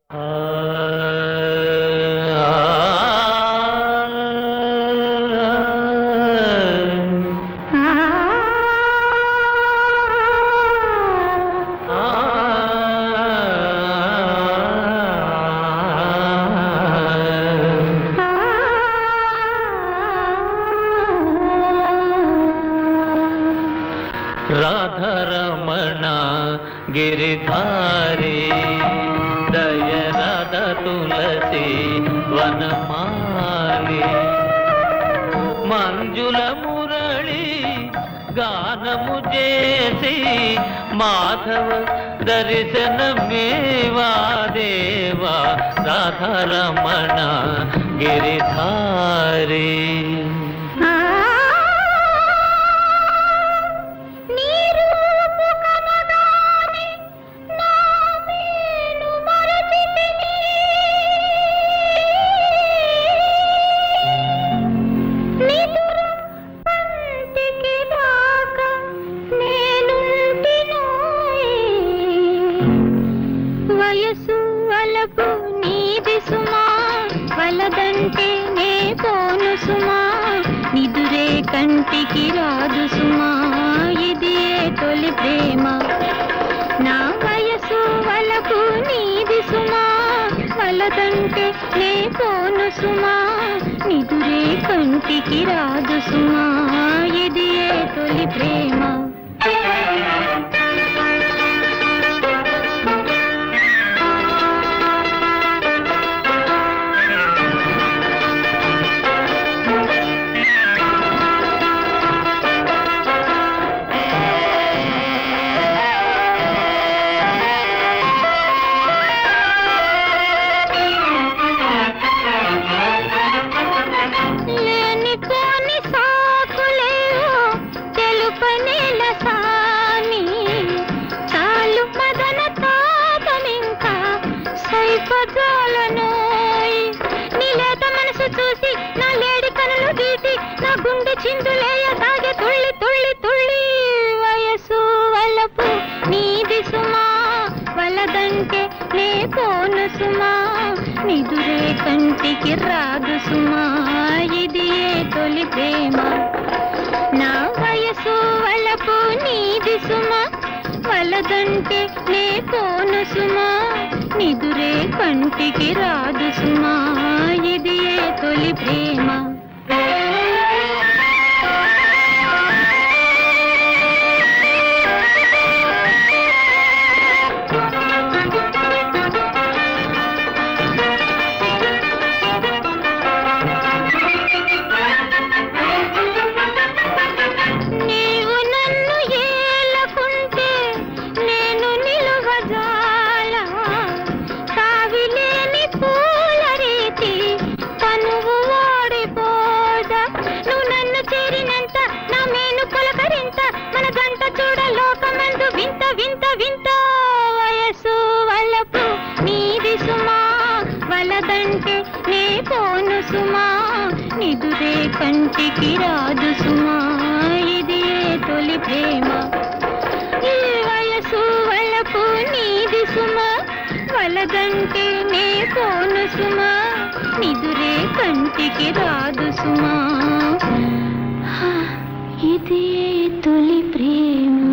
రాధరమణ గిరిధారి దయరథ తులసి వనమాలి మంజుల మురళి గానము చేసి మాధవ దర్శనమేవా దేవా రాధరమణ గిరిధారి వయసు వలపు నీది సుమా వలదంటే నే పోను సుమా నిదురే కంటికి రాదు సుమా ఇది ఏ తొలి ప్రేమ నా వయసు వలపు నీది సుమా వలదంటే నే పోను సుమా నిదురే కంటికి రాదు సుమా ఇది ఏ తొలి ప్రేమ లేనిపోని సాకులేవో తెలుపనేల సామి చాలు మదన తాపమింకా సైపజాలనోయ్ నీలేత మనసు చూసి నా లేడి కనులు గీటి నా గుండె చిందులేయ సాగే తుళ్ళి తుళ్ళి తుళ్ళి వయసు వలపు నీది సుమా వలదంటే నే పోను సుమా నిదురే కంటికి రాదు సుమా ఇది ఏ తొలి ప్రేమ నా వయసు వలపు నీది సుమా వలదంటే నే పోను సుమా నిదురే కంటికి రాదు సుమా ఇది ఏ తొలి ప్రేమ నీవు నన్ను ఏలకుంటే నేను నిలువజాల కావిలేని పూల రీతి తనువు ఓడిపోదా నువ్వు నన్ను చేరినంత నా మేను పులకరింత మన గంట చూడ లోకమందు వింత వింత వింత వయసు వలపు నీది సుమా వలదంటే నే పోను సుమా నిదురే కంటికి రాదు సుమా ఇది ఏ తొలి ప్రేమ ఈ వయసు వలపు నీది సుమా వలదంటే నే పోను సుమా నిదురే కంటికి రాదు సుమా ఇది ఏ తొలి ప్రేమ